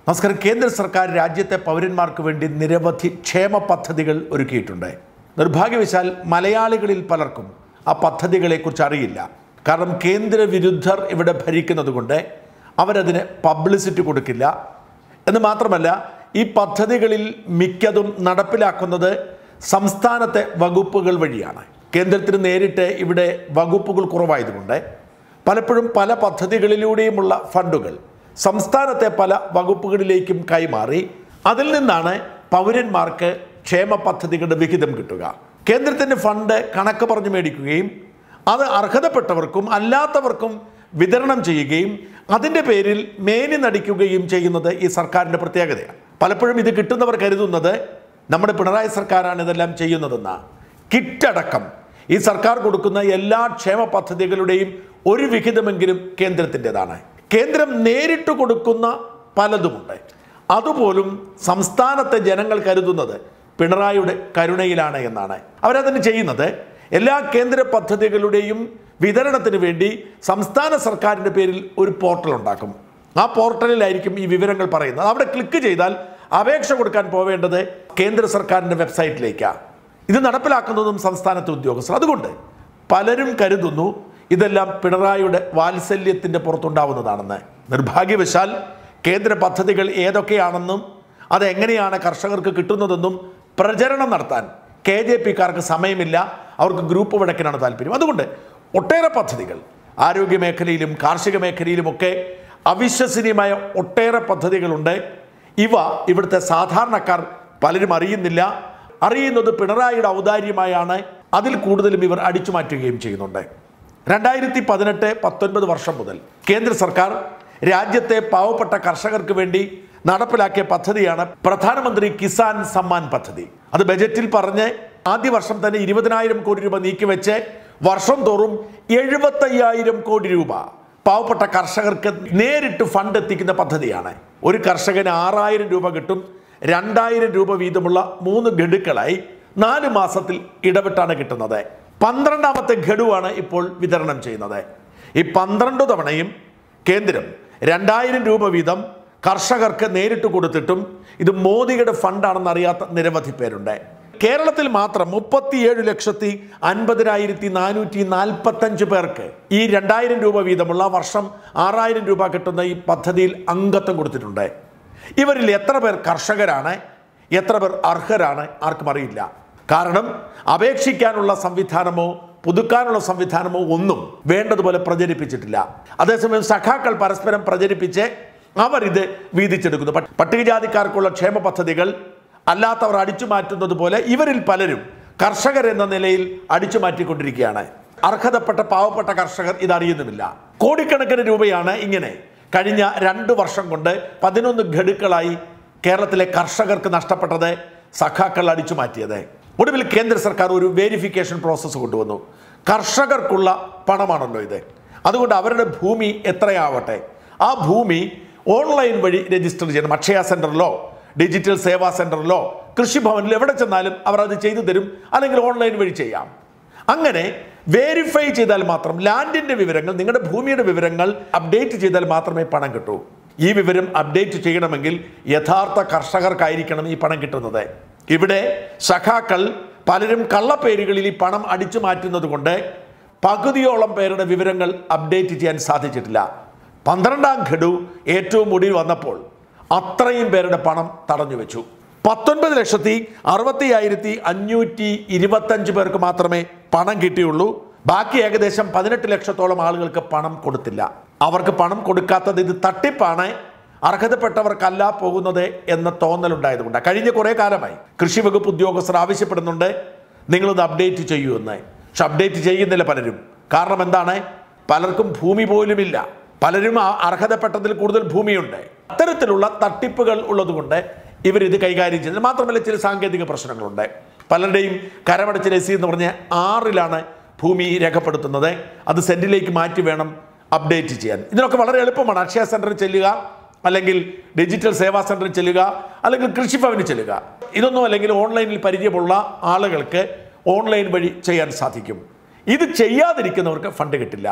നമസ്കാരം കേന്ദ്ര സർക്കാർ രാജ്യത്തെ പൗരന്മാർക്ക് വേണ്ടി നിരവധി ക്ഷേമ പദ്ധതികൾ ഒരുക്കിയിട്ടുണ്ട് നിർഭാഗ്യവശാൽ മലയാളികളിൽ പലർക്കും ആ പദ്ധതികളെക്കുറിച്ച് അറിയില്ല കാരണം കേന്ദ്ര വിരുദ്ധർ ഇവിടെ ഭരിക്കുന്നത് കൊണ്ട് അവരതിന് പബ്ലിസിറ്റി കൊടുക്കില്ല എന്ന് മാത്രമല്ല ഈ പദ്ധതികളിൽ മിക്കതും നടപ്പിലാക്കുന്നത് സംസ്ഥാനത്തെ വകുപ്പുകൾ വഴിയാണ് കേന്ദ്രത്തിന് നേരിട്ട് ഇവിടെ വകുപ്പുകൾ കുറവായതുകൊണ്ട് പലപ്പോഴും പല പദ്ധതികളിലൂടെയുമുള്ള ഫണ്ടുകൾ സംസ്ഥാനത്തെ പല വകുപ്പുകളിലേക്കും കൈമാറി അതിൽ നിന്നാണ് പൗരന്മാർക്ക് ക്ഷേമ പദ്ധതികളുടെ വിഹിതം കിട്ടുക കേന്ദ്രത്തിൻ്റെ ഫണ്ട് കണക്ക് പറഞ്ഞു മേടിക്കുകയും അത് അർഹതപ്പെട്ടവർക്കും അല്ലാത്തവർക്കും വിതരണം ചെയ്യുകയും അതിൻ്റെ പേരിൽ മേനി നടിക്കുകയും ചെയ്യുന്നത് ഈ സർക്കാരിൻ്റെ പ്രത്യേകതയാണ് പലപ്പോഴും ഇത് കിട്ടുന്നവർ കരുതുന്നത് നമ്മുടെ പിണറായി സർക്കാരാണ് ഇതെല്ലാം ചെയ്യുന്നതെന്ന കിറ്റടക്കം ഈ സർക്കാർ കൊടുക്കുന്ന എല്ലാ ക്ഷേമ പദ്ധതികളുടെയും ഒരു വിഹിതമെങ്കിലും കേന്ദ്രത്തിൻ്റെതാണ് കേന്ദ്രം നേരിട്ട് കൊടുക്കുന്ന പലതുമുണ്ട് അതുപോലും സംസ്ഥാനത്തെ ജനങ്ങൾ കരുതുന്നത് പിണറായിയുടെ കരുണയിലാണ് എന്നാണ് അവരതിന് ചെയ്യുന്നത് എല്ലാ കേന്ദ്ര പദ്ധതികളുടെയും വിതരണത്തിന് വേണ്ടി സംസ്ഥാന സർക്കാരിൻ്റെ പേരിൽ ഒരു പോർട്ടൽ ഉണ്ടാക്കും ആ പോർട്ടലിലായിരിക്കും ഈ വിവരങ്ങൾ പറയുന്നത് അവിടെ ക്ലിക്ക് ചെയ്താൽ അപേക്ഷ കൊടുക്കാൻ പോവേണ്ടത് കേന്ദ്ര സർക്കാരിൻ്റെ വെബ്സൈറ്റിലേക്കാണ് ഇത് നടപ്പിലാക്കുന്നതും സംസ്ഥാനത്തെ ഉദ്യോഗസ്ഥർ അതുകൊണ്ട് പലരും കരുതുന്നു ഇതെല്ലാം പിണറായിയുടെ വാത്സല്യത്തിൻ്റെ പുറത്തുണ്ടാവുന്നതാണെന്ന് നിർഭാഗ്യവശാൽ കേന്ദ്ര പദ്ധതികൾ ഏതൊക്കെയാണെന്നും അതെങ്ങനെയാണ് കർഷകർക്ക് കിട്ടുന്നതെന്നും പ്രചരണം നടത്താൻ കെ ജെ പിക്കാർക്ക് സമയമില്ല അവർക്ക് ഗ്രൂപ്പ് വഴക്കിനാണ് താല്പര്യം അതുകൊണ്ട് ഒട്ടേറെ പദ്ധതികൾ ആരോഗ്യ മേഖലയിലും കാർഷിക മേഖലയിലുമൊക്കെ അവിശ്വസനീയമായ ഒട്ടേറെ പദ്ധതികളുണ്ട് ഇവ ഇവിടുത്തെ സാധാരണക്കാർ പലരും അറിയുന്നില്ല അറിയുന്നത് പിണറായിയുടെ ഔദാര്യമായാണ് അതിൽ കൂടുതലും ഇവർ അടിച്ചു മാറ്റുകയും ചെയ്യുന്നുണ്ട് രണ്ടായിരത്തി പതിനെട്ട് പത്തൊൻപത് വർഷം മുതൽ കേന്ദ്ര സർക്കാർ രാജ്യത്തെ പാവപ്പെട്ട കർഷകർക്ക് വേണ്ടി നടപ്പിലാക്കിയ പദ്ധതിയാണ് പ്രധാനമന്ത്രി കിസാൻ സമ്മാൻ പദ്ധതി അത് ബജറ്റിൽ പറഞ്ഞ് ആദ്യ വർഷം തന്നെ ഇരുപതിനായിരം കോടി രൂപ നീക്കിവെച്ച് വർഷം തോറും എഴുപത്തയ്യായിരം കോടി രൂപ പാവപ്പെട്ട കർഷകർക്ക് നേരിട്ട് ഫണ്ട് എത്തിക്കുന്ന പദ്ധതിയാണ് ഒരു കർഷകന് ആറായിരം രൂപ കിട്ടും രണ്ടായിരം രൂപ വീതമുള്ള മൂന്ന് ഗഡുക്കളായി നാല് മാസത്തിൽ ഇടവിട്ടാണ് കിട്ടുന്നത് പന്ത്രണ്ടാമത്തെ ഗഡുവാണ് ഇപ്പോൾ വിതരണം ചെയ്യുന്നത് ഈ പന്ത്രണ്ട് തവണയും കേന്ദ്രം രണ്ടായിരം രൂപ വീതം കർഷകർക്ക് നേരിട്ട് കൊടുത്തിട്ടും ഇത് മോദിയുടെ ഫണ്ടാണെന്ന് അറിയാത്ത നിരവധി പേരുണ്ട് കേരളത്തിൽ മാത്രം മുപ്പത്തിയേഴ് ലക്ഷത്തി അൻപതിനായിരത്തി നാനൂറ്റി നാൽപ്പത്തഞ്ച് പേർക്ക് ഈ രണ്ടായിരം രൂപ വീതമുള്ള വർഷം ആറായിരം രൂപ കിട്ടുന്ന ഈ പദ്ധതിയിൽ അംഗത്വം കൊടുത്തിട്ടുണ്ട് ഇവരിൽ എത്ര പേർ കർഷകരാണ് എത്ര പേർ അർഹരാണ് ആർക്കും അറിയില്ല കാരണം അപേക്ഷിക്കാനുള്ള സംവിധാനമോ പുതുക്കാനുള്ള സംവിധാനമോ ഒന്നും വേണ്ടതുപോലെ പ്രചരിപ്പിച്ചിട്ടില്ല അതേസമയം സഖാക്കൾ പരസ്പരം പ്രചരിപ്പിച്ച് അവർ ഇത് വീതിച്ചെടുക്കുന്നു പട്ട് പട്ടികജാതിക്കാർക്കുള്ള ക്ഷേമ പദ്ധതികൾ അല്ലാത്തവർ അടിച്ചു മാറ്റുന്നത് പോലെ ഇവരിൽ പലരും കർഷകർ എന്ന നിലയിൽ അടിച്ചു മാറ്റിക്കൊണ്ടിരിക്കുകയാണ് അർഹതപ്പെട്ട പാവപ്പെട്ട കർഷകർ ഇതറിയുന്നുമില്ല കോടിക്കണക്കിന് രൂപയാണ് ഇങ്ങനെ കഴിഞ്ഞ രണ്ട് വർഷം കൊണ്ട് പതിനൊന്ന് ഘടുക്കളായി കേരളത്തിലെ കർഷകർക്ക് നഷ്ടപ്പെട്ടത് സഖാക്കൾ അടിച്ചു മാറ്റിയത് ഒടുവിൽ കേന്ദ്ര സർക്കാർ ഒരു വേരിഫിക്കേഷൻ പ്രോസസ്സ് കൊണ്ടുവന്നു കർഷകർക്കുള്ള പണമാണല്ലോ ഇത് അതുകൊണ്ട് അവരുടെ ഭൂമി എത്രയാവട്ടെ ആ ഭൂമി ഓൺലൈൻ വഴി രജിസ്റ്റർ ചെയ്യണം അക്ഷയ സെന്ററിലോ ഡിജിറ്റൽ സേവാ സെന്ററിലോ കൃഷിഭവനിലോ എവിടെ ചെന്നാലും അവർ അത് ചെയ്തു തരും അല്ലെങ്കിൽ ഓൺലൈൻ വഴി ചെയ്യാം അങ്ങനെ വേരിഫൈ ചെയ്താൽ മാത്രം ലാൻഡിന്റെ വിവരങ്ങൾ നിങ്ങളുടെ ഭൂമിയുടെ വിവരങ്ങൾ അപ്ഡേറ്റ് ചെയ്താൽ മാത്രമേ പണം കിട്ടൂ ഈ വിവരം അപ്ഡേറ്റ് ചെയ്യണമെങ്കിൽ യഥാർത്ഥ കർഷകർക്കായിരിക്കണം ഈ പണം കിട്ടുന്നത് ഇവിടെ സഖാക്കൾ പലരും കള്ളപ്പേരുകളിൽ ഈ പണം അടിച്ചു മാറ്റുന്നത് കൊണ്ട് പകുതിയോളം പേരുടെ വിവരങ്ങൾ അപ്ഡേറ്റ് ചെയ്യാൻ സാധിച്ചിട്ടില്ല പന്ത്രണ്ടാം ഘഡു ഏറ്റവും ഒടുവിൽ വന്നപ്പോൾ അത്രയും പേരുടെ പണം തടഞ്ഞു വെച്ചു പത്തൊൻപത് ലക്ഷത്തി അറുപത്തി ആയിരത്തി അഞ്ഞൂറ്റി ഇരുപത്തഞ്ച് പേർക്ക് മാത്രമേ പണം കിട്ടിയുള്ളൂ ബാക്കി ഏകദേശം പതിനെട്ട് ലക്ഷത്തോളം ആളുകൾക്ക് പണം കൊടുത്തില്ല അവർക്ക് പണം കൊടുക്കാത്തത് ഇത് തട്ടിപ്പാണ് അർഹതപ്പെട്ടവർക്കല്ല പോകുന്നത് എന്ന തോന്നലുണ്ടായതുകൊണ്ട് കഴിഞ്ഞ കുറേ കാലമായി കൃഷി വകുപ്പ് ഉദ്യോഗസ്ഥർ ആവശ്യപ്പെടുന്നുണ്ട് നിങ്ങളിത് അപ്ഡേറ്റ് ചെയ്യൂ എന്ന് പക്ഷെ അപ്ഡേറ്റ് ചെയ്യുന്നില്ല പലരും കാരണം എന്താണ് പലർക്കും ഭൂമി പോലുമില്ല പലരും ആ അർഹതപ്പെട്ടതിൽ കൂടുതൽ ഭൂമിയുണ്ട് അത്തരത്തിലുള്ള തട്ടിപ്പുകൾ ഉള്ളതുകൊണ്ട് ഇവരിത് കൈകാര്യം ചെയ്യുന്നത് മാത്രമല്ല ചില സാങ്കേതിക പ്രശ്നങ്ങളുണ്ട് പലരുടെയും കരമടച്ച രസീത് എന്ന് പറഞ്ഞാൽ ആറിലാണ് ഭൂമി രേഖപ്പെടുത്തുന്നത് അത് സെന്റിലേക്ക് മാറ്റി വേണം അപ്ഡേറ്റ് ചെയ്യാൻ ഇതിനൊക്കെ വളരെ എളുപ്പമാണ് അക്ഷയ സെന്ററിൽ ചെല്ലുക അല്ലെങ്കിൽ ഡിജിറ്റൽ സേവാ സെന്ററിൽ ചെല്ലുക അല്ലെങ്കിൽ കൃഷിഭവനിൽ ചെല്ലുക ഇതൊന്നും അല്ലെങ്കിൽ ഓൺലൈനിൽ പരിചയമുള്ള ആളുകൾക്ക് ഓൺലൈൻ വഴി ചെയ്യാൻ സാധിക്കും ഇത് ചെയ്യാതിരിക്കുന്നവർക്ക് ഫണ്ട് കിട്ടില്ല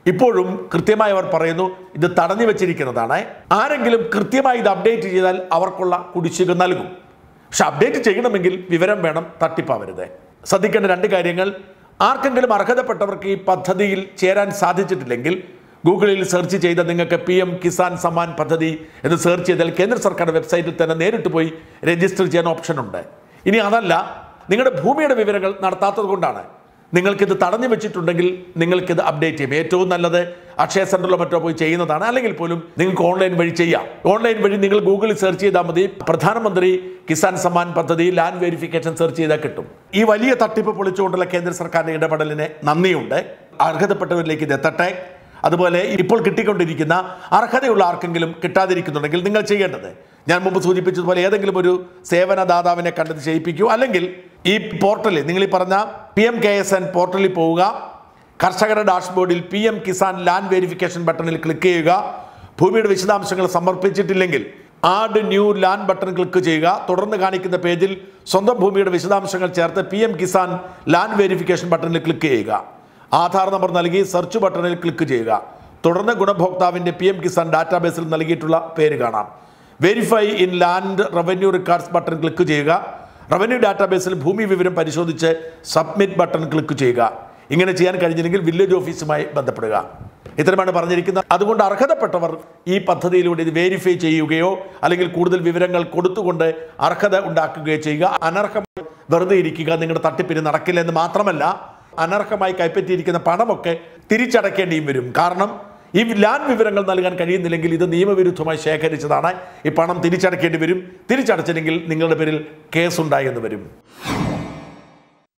ഇപ്പോഴും കൃത്യമായി അവർ പറയുന്നു ഇത് തടഞ്ഞു വെച്ചിരിക്കുന്നതാണ് ആരെങ്കിലും കൃത്യമായി ഇത് അപ്ഡേറ്റ് ചെയ്താൽ അവർക്കുള്ള കുടിശ്ശിക നൽകും പക്ഷെ അപ്ഡേറ്റ് ചെയ്യണമെങ്കിൽ വിവരം വേണം തട്ടിപ്പാവരുത് ശ്രദ്ധിക്കേണ്ട രണ്ട് കാര്യങ്ങൾ ആർക്കെങ്കിലും അർഹതപ്പെട്ടവർക്ക് ഈ പദ്ധതിയിൽ ചേരാൻ സാധിച്ചിട്ടില്ലെങ്കിൽ ഗൂഗിളിൽ സെർച്ച് ചെയ്ത നിങ്ങൾക്ക് പി എം കിസാൻ സമ്മാൻ പദ്ധതി എന്ന് സെർച്ച് ചെയ്താൽ കേന്ദ്ര സർക്കാരുടെ വെബ്സൈറ്റിൽ തന്നെ നേരിട്ട് പോയി രജിസ്റ്റർ ചെയ്യാൻ ഓപ്ഷൻ ഉണ്ട് ഇനി അതല്ല നിങ്ങളുടെ ഭൂമിയുടെ വിവരങ്ങൾ നടത്താത്തത് കൊണ്ടാണ് നിങ്ങൾക്കിത് തടഞ്ഞു വെച്ചിട്ടുണ്ടെങ്കിൽ നിങ്ങൾക്കിത് അപ്ഡേറ്റ് ചെയ്യും ഏറ്റവും നല്ലത് അക്ഷയ സെന്ററിലോ മറ്റോ പോയി ചെയ്യുന്നതാണ് അല്ലെങ്കിൽ പോലും നിങ്ങൾക്ക് ഓൺലൈൻ വഴി ചെയ്യാം ഓൺലൈൻ വഴി നിങ്ങൾ ഗൂഗിളിൽ സെർച്ച് ചെയ്താൽ മതി പ്രധാനമന്ത്രി കിസാൻ സമ്മാൻ പദ്ധതി ലാൻഡ് വെരിഫിക്കേഷൻ സെർച്ച് ചെയ്താൽ കിട്ടും ഈ വലിയ തട്ടിപ്പ് പൊളിച്ചുകൊണ്ടുള്ള കേന്ദ്ര സർക്കാരിന്റെ ഇടപെടലിന് നന്ദിയുണ്ട് അർഹതപ്പെട്ടവരിലേക്ക് ഇത് എത്തട്ടെ അതുപോലെ ഇപ്പോൾ കിട്ടിക്കൊണ്ടിരിക്കുന്ന അർഹതയുള്ള ആർക്കെങ്കിലും കിട്ടാതിരിക്കുന്നുണ്ടെങ്കിൽ നിങ്ങൾ ചെയ്യേണ്ടത് ഞാൻ മുമ്പ് സൂചിപ്പിച്ചതുപോലെ ഏതെങ്കിലും ഒരു സേവനദാതാവിനെ കണ്ടത് ചെയ്യിപ്പിക്കൂ അല്ലെങ്കിൽ ഈ പോർട്ടലിൽ നിങ്ങൾ ഈ പറഞ്ഞ P M K S N പോർട്ടലിൽ പോവുക കർഷകരുടെ ഡാഷ്ബോർഡിൽ P M Kisan land verification ബട്ടണിൽ ക്ലിക്ക് ചെയ്യുക ഭൂമിയുടെ വിശദാംശങ്ങൾ സമർപ്പിച്ചിട്ടില്ലെങ്കിൽ add new land button click ചെയ്യുക തുടർന്ന് കാണിക്കുന്ന പേജിൽ സ്വന്തം ഭൂമിയുടെ വിശദാംശങ്ങൾ ചേർത്ത് P M Kisan land verification ബട്ടണിൽ ക്ലിക്ക് ചെയ്യുക ആധാർ നമ്പർ നൽകി സെർച്ച് ബട്ടണിൽ ക്ലിക്ക് ചെയ്യുക തുടർന്ന് ഗുണഭോക്താവിൻ്റെ പി എം കിസാൻ ഡാറ്റാബേസിൽ നൽകിയിട്ടുള്ള പേര് കാണാം verify in land revenue records button click ചെയ്യുക റവന്യൂ ഡാറ്റാബേസിൽ ഭൂമി വിവരം പരിശോധിച്ച് സബ്മിറ്റ് ബട്ടൺ ക്ലിക്ക് ചെയ്യുക ഇങ്ങനെ ചെയ്യാൻ കഴിഞ്ഞില്ലെങ്കിൽ വില്ലേജ് ഓഫീസുമായി ബന്ധപ്പെടുക ഇത്തരമാണ് പറഞ്ഞിരിക്കുന്നത് അതുകൊണ്ട് അർഹതപ്പെട്ടവർ ഈ പദ്ധതിയിലൂടെ ഇത് വെരിഫൈ ചെയ്യുകയോ അല്ലെങ്കിൽ കൂടുതൽ വിവരങ്ങൾ കൊടുത്തുകൊണ്ട് അർഹത ഉണ്ടാക്കുകയോ ചെയ്യുക അനർഹമായി വെറുതെ ഇരിക്കുക നിങ്ങളുടെ തട്ടിപ്പിന് നടക്കില്ല എന്ന് മാത്രമല്ല അനർഹമായി കൈപ്പറ്റിയിരിക്കുന്ന പണമൊക്കെ തിരിച്ചടക്കേണ്ടിയും വരും കാരണം ഈ ലാൻഡ് വിവരങ്ങൾ നൽകാൻ കഴിയുന്നില്ലെങ്കിൽ ഇത് നിയമവിരുദ്ധമായി ശേഖരിച്ചതാണ് ഈ പണം തിരിച്ചടക്കേണ്ടി വരും തിരിച്ചടച്ചില്ലെങ്കിൽ നിങ്ങളുടെ പേരിൽ കേസുണ്ടായി എന്ന് വരും